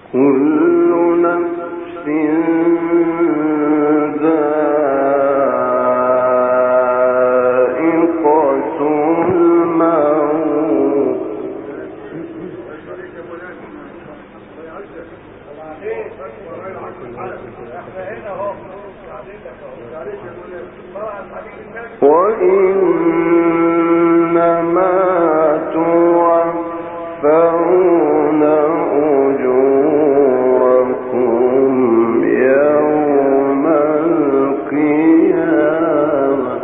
كل نفس ذائقة الموت وإنما توفون أجوركم يوم القيامة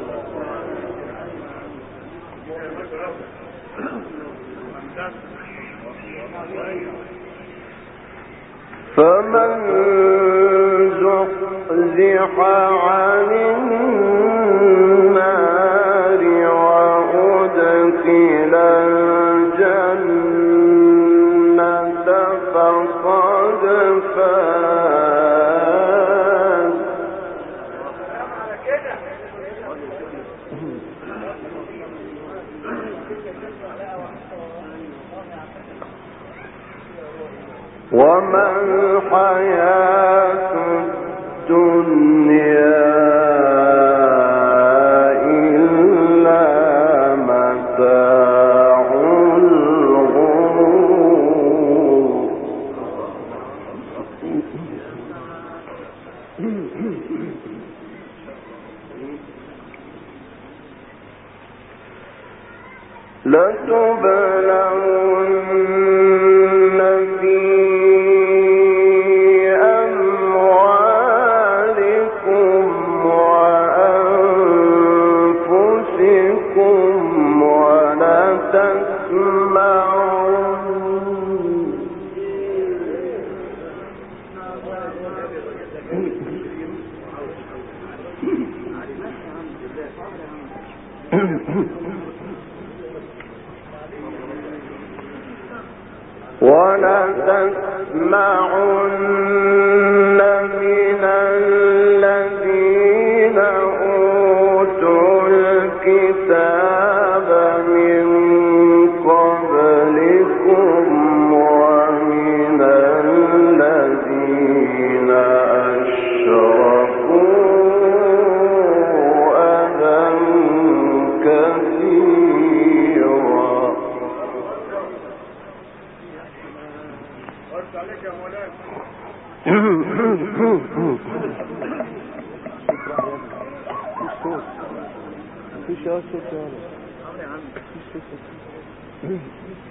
فمن زحزح عن النار وأدخل الجنة فقد فاز وما الحياة الدنيا إلا متاع الغرور لتبلغن في أموالكم وأنفسكم ولتسمعن ولتسمعن من الذين أوتوا الكتاب من قبلكم ومن الذين أشركوا أذى كثيرا مفيش يا صوت يا ولد. مفيش صوت.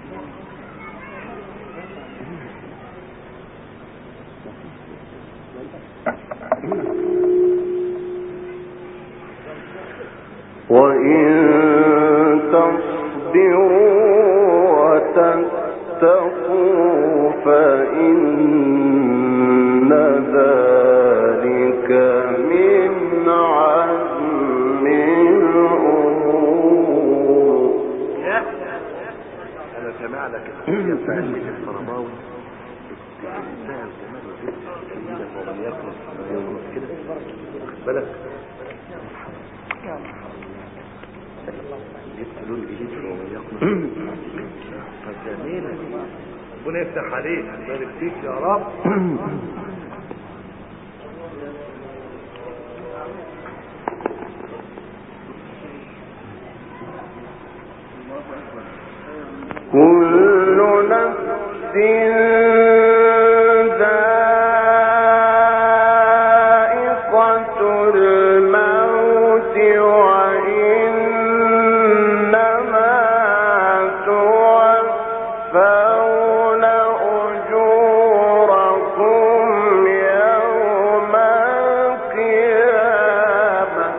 وإن تصبروا وتتقوا فإن ذلك من عزم الأمور انا سامع لك القضيه بتاعت الشيخ الفرماوي بتنتهي الجمال والجد الجميله ومن يكن كده واخد بالك جبت لون جديد في ومن يكن فجميله ربنا يفتح عليك ويبارك فيك يا رب كل نفس ذائقة الموت وإنما توفون أجوركم يوم القيامة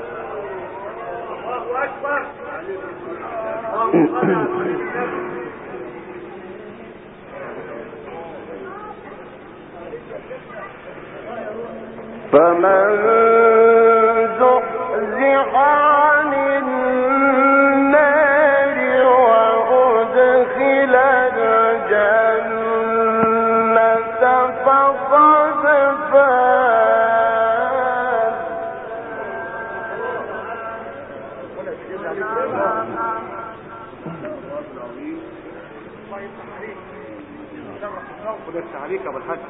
فمن زحزح عن النار وأدخل الجنة فقد فاز ولك عليك يا ابو الحاج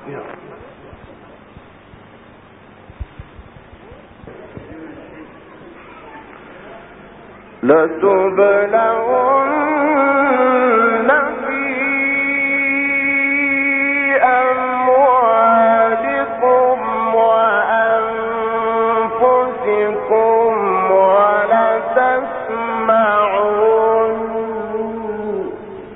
لتبلغن في أموالكم وأنفسكم ولتسمعن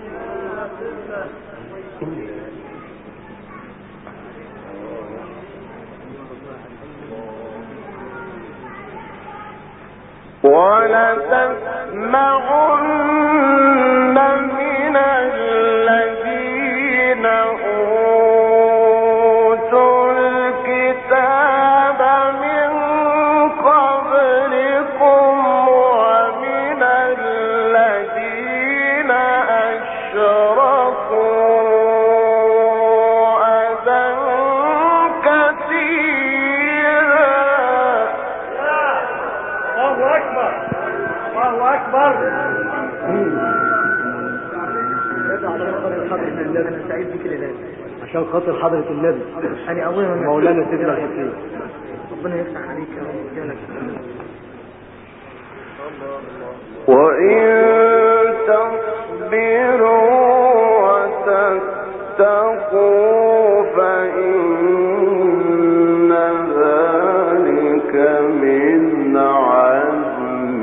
ولتسمعن من الذين أوتوا الكتاب من قبلكم ومن الذين أشركوا أذى كثيرا الله اكبر الله اكبر انا سعيد بك الالهي عشان خاطر حضرة النبي انا اول ما مولانا سيدنا الحسين ربنا يفتح عليك يا رب يجعلك وإن تصبروا وتتقوا فإن ذلك من عزم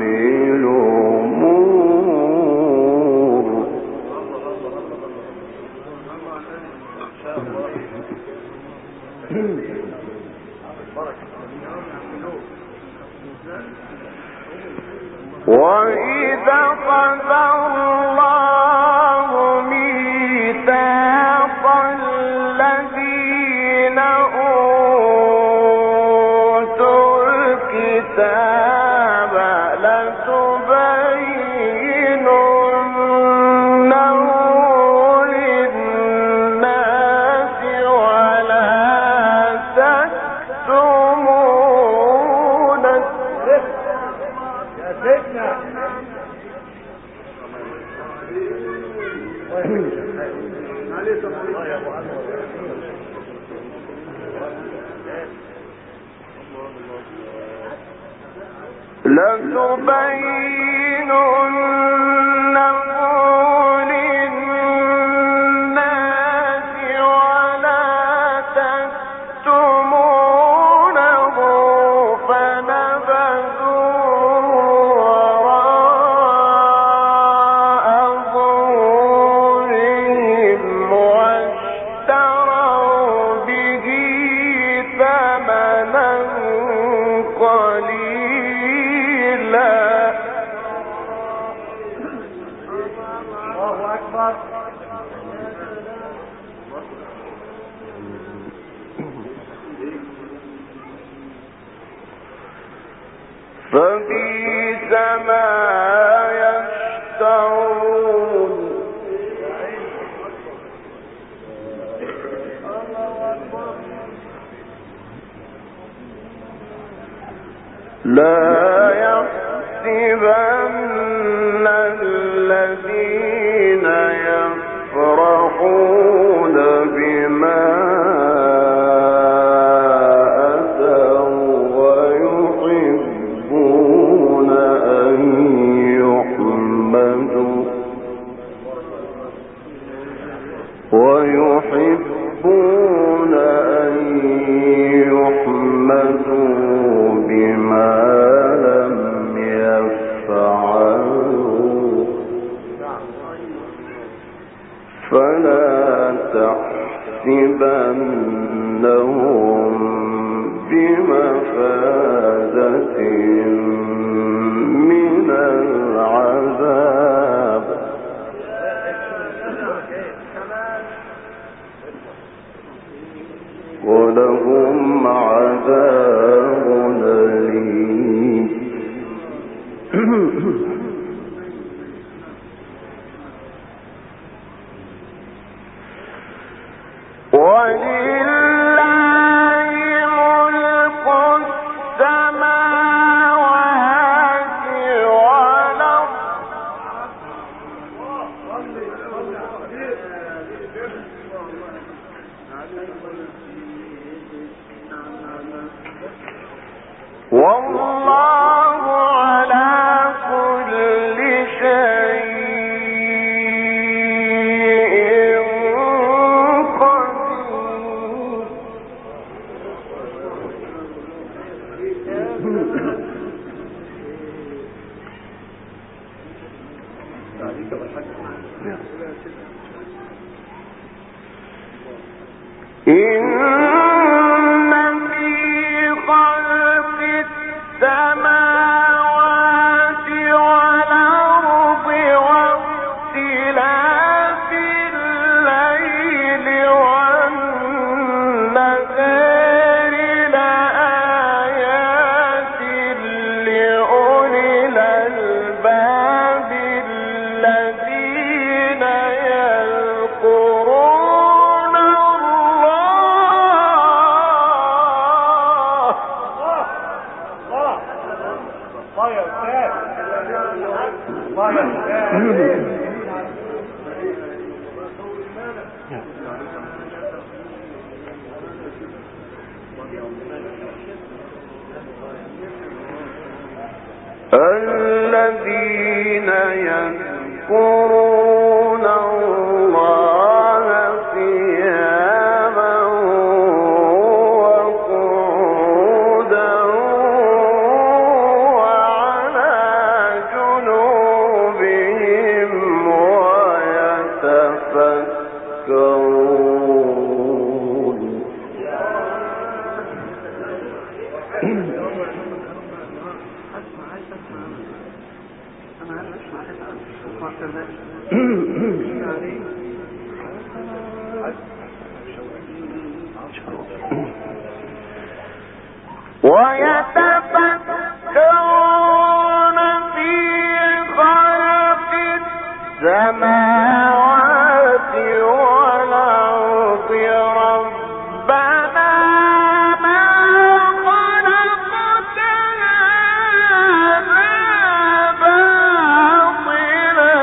الأمور وإذا قضى الله ميثاق الذين أوتوا الكتاب لتبيننه للناس ولا تكتمونه يا سيدنا لتبيننه للناس ولا تكتمونه فنبذوه وراء ظهورهم واشتروا به ثمنا قليلا الله اكبر فبئس ما يشترون لا يحسبن الذين يفرحون بما أتوا ويحبون أن يحمدوا ويحبون أن يحمدوا بما لم يفعلوا فلا تحسبنهم بمفازة من العذاب ولهم عذاب أليم ولله ملك السماوات والأرض والله على كل شيء قدير إن في خلق السماوات والأرض واختلاف الليل والنهار لآيات لأولي الألباب الذين يذكرون الله الذين يذكرون الله قياما وقعودا وعلى جنوبهم ويتفكرون اسمع عايز اسمع انا عايز اسمع اسمع سماء يعني ويتفكرون في خلق السماوات والأرض ربنا ما خلقت هذا باطلا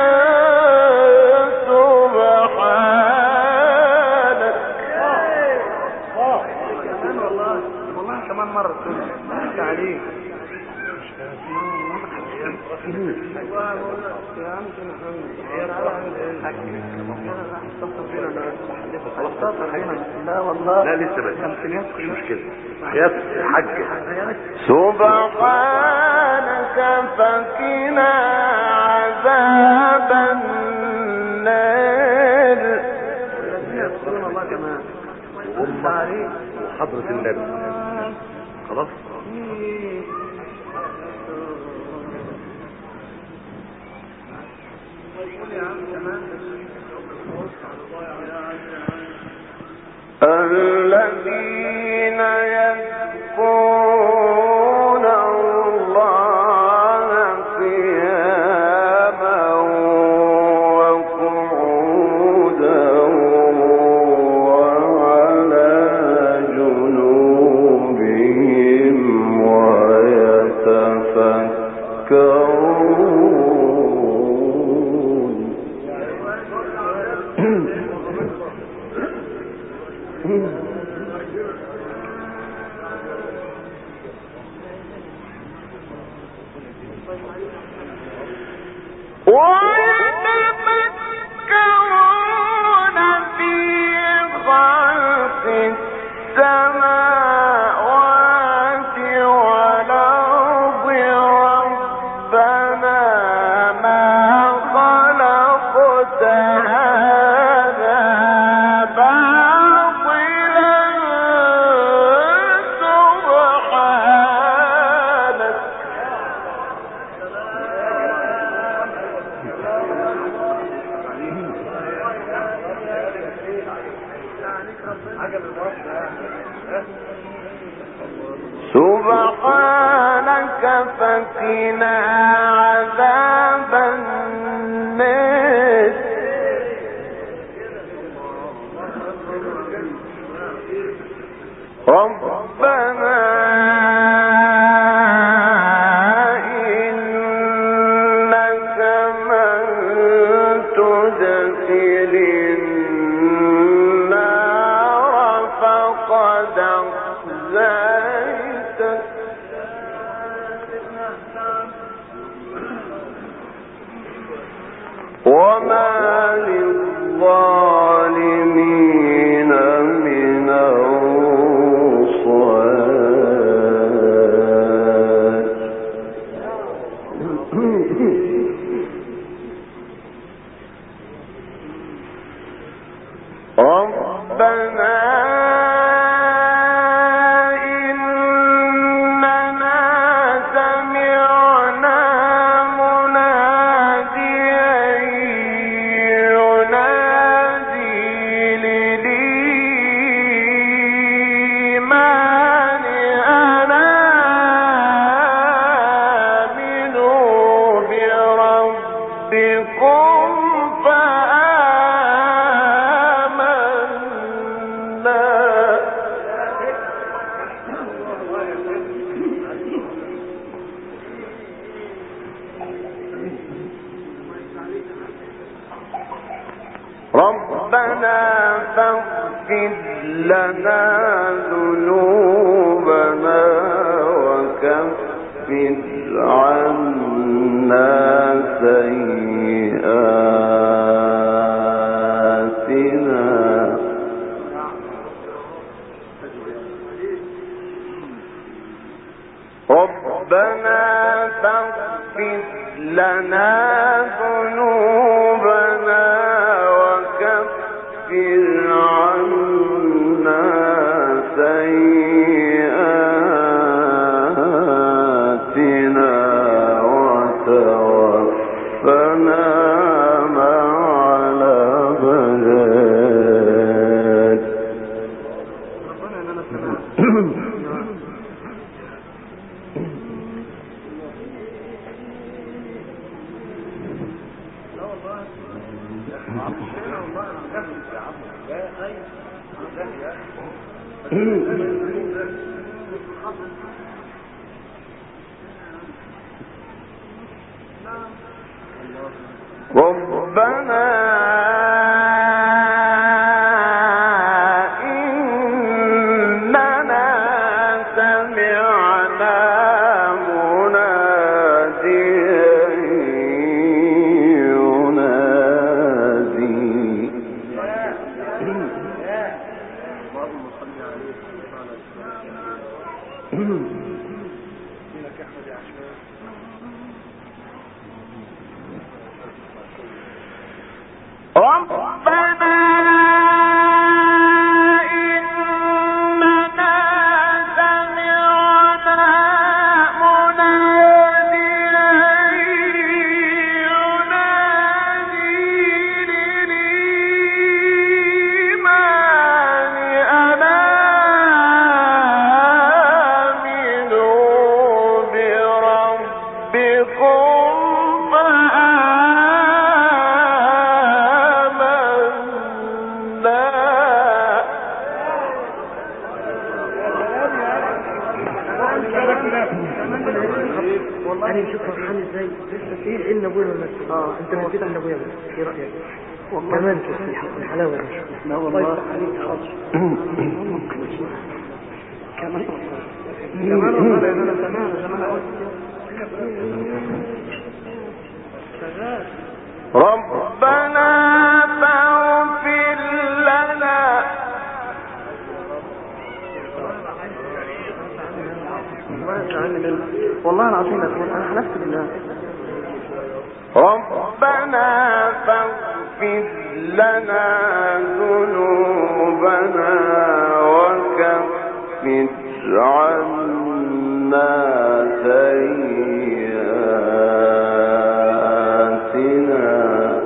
سبحانك كمان والله والله كمان مرة تقول احكي عليك والله بقول لك يا عم كده محمد يا تعالى عند لا والله لا لسه بس خمسينات مش مشكلة يا حاج سبحانك فقنا عذاب النار الذين يذكرون الله كمان وهم وحضرة النبي خلاص الذين يذكرون الله قياما وقعودا وعلى جنوبهم ويتفكرون ويتفكرون في خلق السماوات والأرض ربنا ما خلقت هذا باطلا سبحانك سبحانك فقنا عذاب النار ربنا إنك من تدخل النار فقد أخزيته وما للظالمين من أنصار ربنا إننا سمعنا مناديا ينادي للإيمان أن آمنوا بربكم فآمنا ربنا فاغفر لنا ذنوبنا وكفر عنا سيئاتنا ربنا فاغفر لنا ذنوبنا وكفر عنا سيئاتنا وتوفنا مع الأبرار ربنا اننا سمعنا ربنا إننا سمعنا مناديا ينادي اللهم صل عليه وعلى دينك احمد يا عشمان ربنا إننا سمعنا مناديا ينادي للإيمان أن آمنوا بربكم فآمنا انا نشوف فرحان ازاي ايه ايه اللي ابويا ولا اه انت نسيت ان ابويا بس ايه رايك كمان شوف الح- الحلاوه دي لا والله كمان كمان والله لان انا سمعنا زي ما انا قلت شغال ربنا فاغفر لنا والله يزعلني منك والله العظيم يا اخوان انا حلفت بالله ربنا فاغفر لنا ذنوبنا وكفر عنا سيئاتنا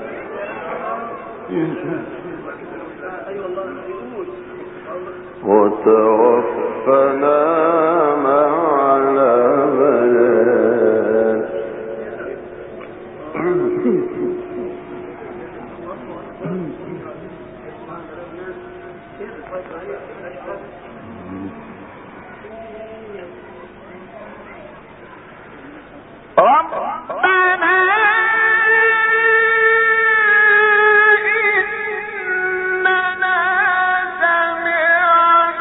وتوفنا مع الأبرار ربنا إننا سمعنا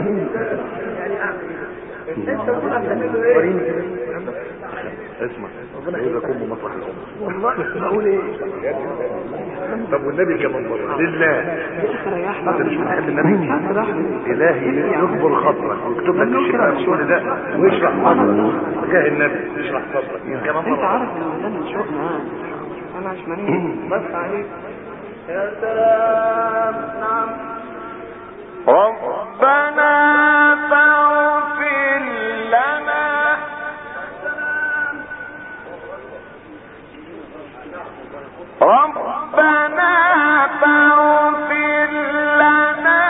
وريني كده اسمع عايز اكون بمصلح الامه والله بقول ايه طب والنبي كمان مرة لله انت مش بتحب النبي الهي يكبر خاطرك ويكتب لك الشفاء كل ده ويشرح صدرك جاه النبي يشرح صدرك كمان انت مرة عارف ان ده من شوقنا انا عشمانين بس عليك يا سلام نعم ربنا فاغفر لنا ربنا فاغفر لنا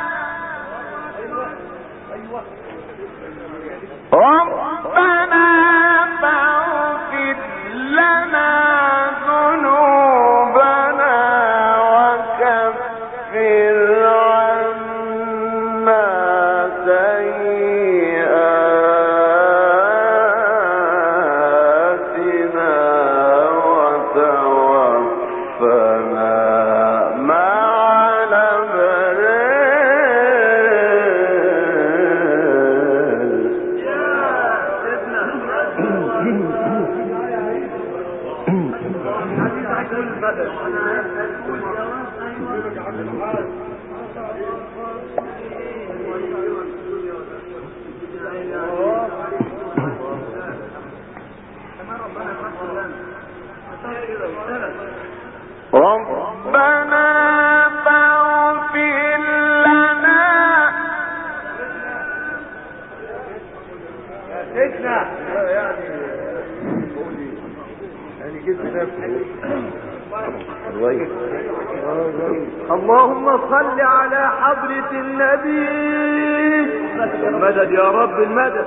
ربنا فاغفر لنا ذنوبنا وكفر عنا سيئاتنا وتوفنا مع الأبرار ربنا فاغفر لنا يعني جبت نفسي كويس اللهم صل على حضرة النبي المدد يا رب المدد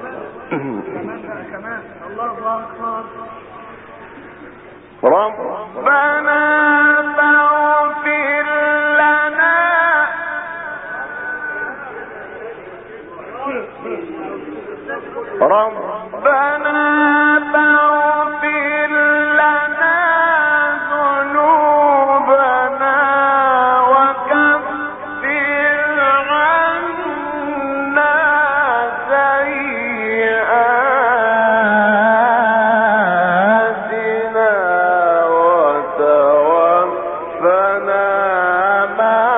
ربنا فاغفر لنا ربنا فاغفر لنا ذنوبنا وكفر عنا سيئاتنا وتوفنا مع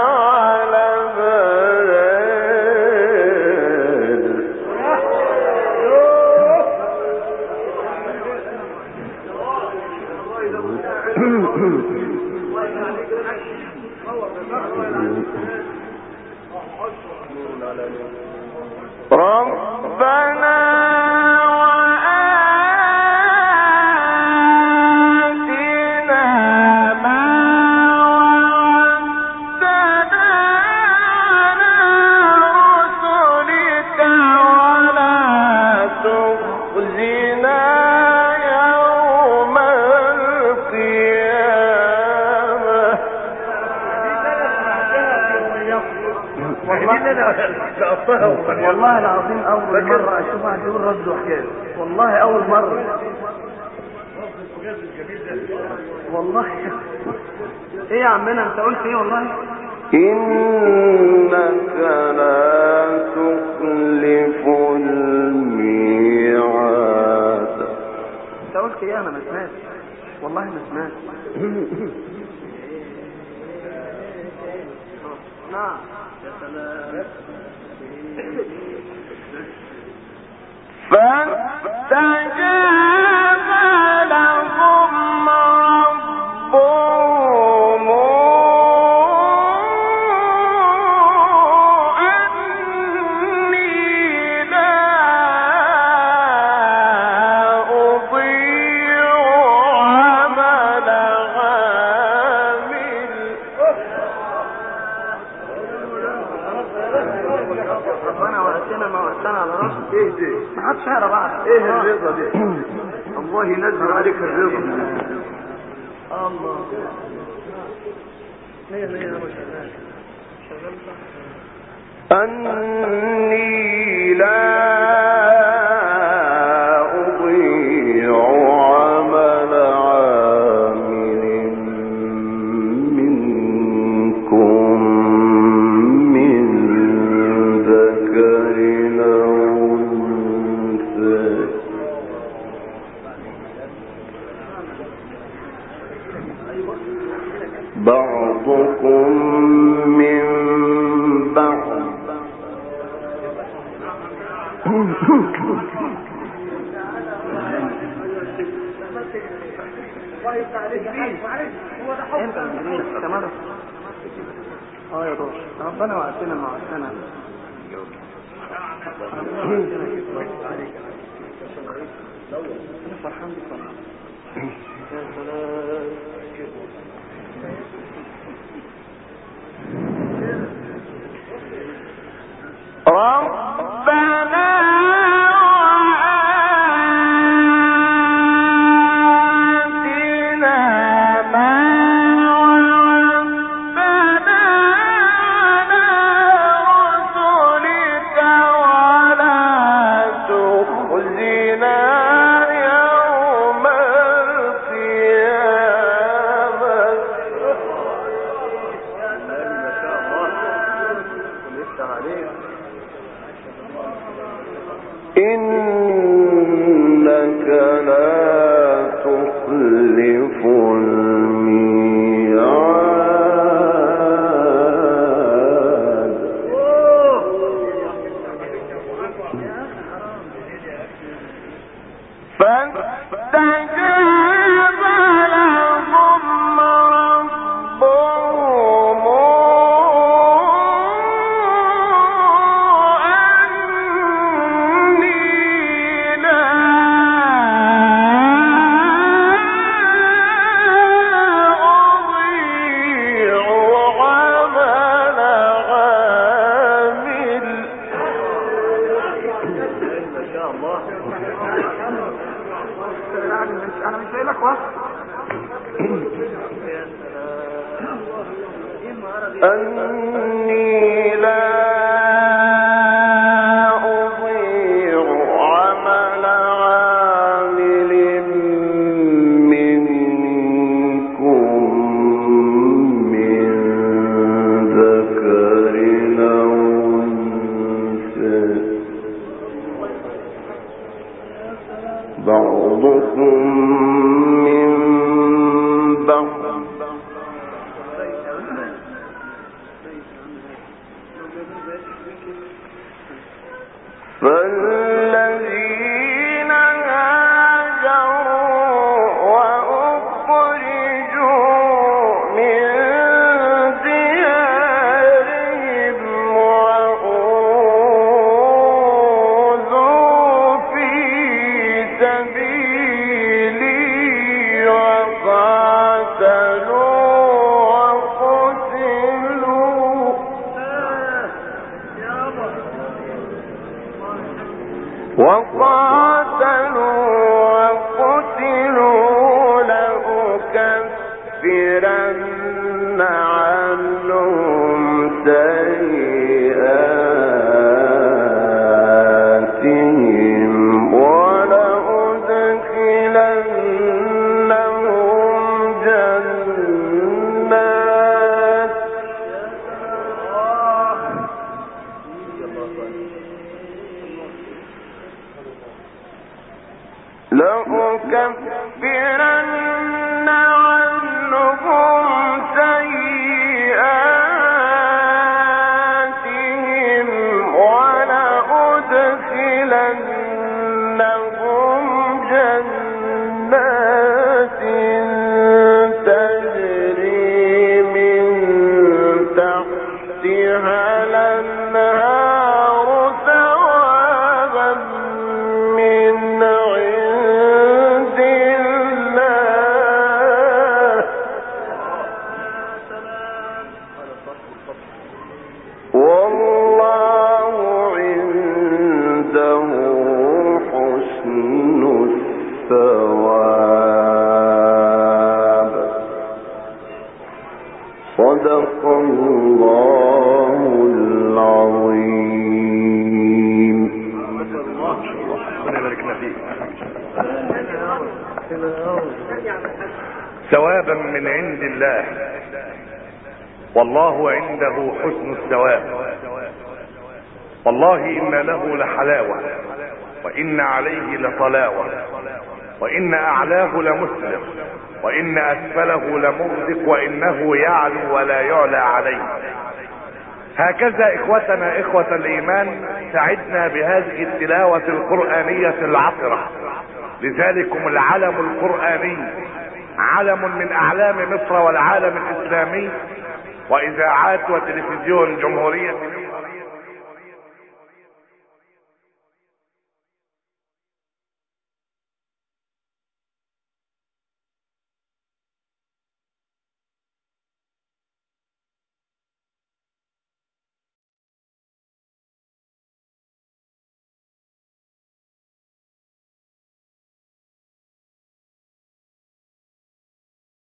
الأبرار ربنا وآتنا ما وعدتنا على رسلك ولا تخزنا يوم القيامة والله العظيم اول مرة اشوف واحد يقول رد وحكاية والله اول مرة والله ايه يا عمنا انت قلت ايه والله إنك لا تخلف الميعاد انت قلت ايه انا ما سمعتش والله ما سمعت نعم فاستجاب لهم ربهم أني لا أضيع عمل عامل ربنا وقتنا ما وقتنا على راسك ايه دي ما عادش يقرا بقى ايه الرضا دي الله ينزل عليك الرضا الله مية مية أبو شغال شغال صح أني لا أضيع عمل عامل منكم من ذكر انت المدير استمر اه يا دور ربنا وقتنا مع السنة فرحان بصراحة يا سلام ربنا وآتنا ما وعدتنا على رسلك ولا تخزنا يوم القيامة إنك لا تخلف الميعاد فاستجاب لهم ربهم أني لا أضيع عمل عامل انا مش قايل لك وصف أني لا أضيع عمل عامل منكم من ذكر أو أنثى بعضكم من بعض فالذين هاجروا وأخرجوا من ديارهم وأوذوا في سبيلي وقاتلوا وقتلوا وقاتلوا وقتلوا لأكفرن عنهم سيئاتهم ولأدخلنهم جنات لأكفرن عنهم سيئاتهم ولأدخلنهم جنات تجري من تحتها الأنهار ثوابا من عند الله والله عنده حسن الثواب صدق الله العظيم ربنا يبارك لنا فيك ثوابا من عند الله والله عنده حسن الثواب والله ان له لحلاوه وان عليه لطلاوه وان اعلاه لمسلم وان اسفله لمغدق وانه يعلو ولا يعلى عليه هكذا اخوتنا اخوة الايمان سعدنا بهذه التلاوة القرآنية العطرة لذلكم العلم القرآني علم من اعلام مصر والعالم الاسلامي واذاعات وتلفزيون جمهورية